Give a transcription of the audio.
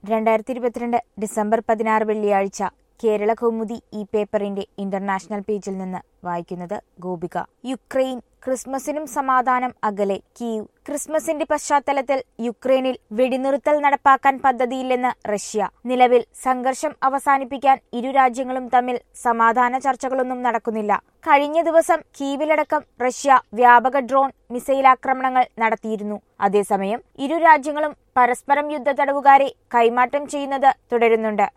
രണ്ടായിരത്തി ഇരുപത്തിരണ്ട് ഡിസംബർ പതിനാറ് വെള്ളിയാഴ്ച കേരള കൗമുദി ഈ പേപ്പറിന്റെ ഇന്റർനാഷണൽ പേജിൽ നിന്ന് വായിക്കുന്നത് ഗോപിക യുക്രൈൻ ക്രിസ്മസിനും സമാധാനം അകലെ കീവ് ക്രിസ്മസിന്റെ പശ്ചാത്തലത്തിൽ യുക്രൈനിൽ വെടിനിർത്തൽ നടപ്പാക്കാൻ പദ്ധതിയില്ലെന്ന് റഷ്യ നിലവിൽ സംഘർഷം അവസാനിപ്പിക്കാൻ ഇരു രാജ്യങ്ങളും തമ്മിൽ സമാധാന ചർച്ചകളൊന്നും നടക്കുന്നില്ല കഴിഞ്ഞ ദിവസം കീവിലടക്കം റഷ്യ വ്യാപക ഡ്രോൺ മിസൈൽ ആക്രമണങ്ങൾ നടത്തിയിരുന്നു അതേസമയം ഇരു രാജ്യങ്ങളും പരസ്പരം യുദ്ധ തടവുകാരെ കൈമാറ്റം ചെയ്യുന്നത് തുടരുന്നുണ്ട്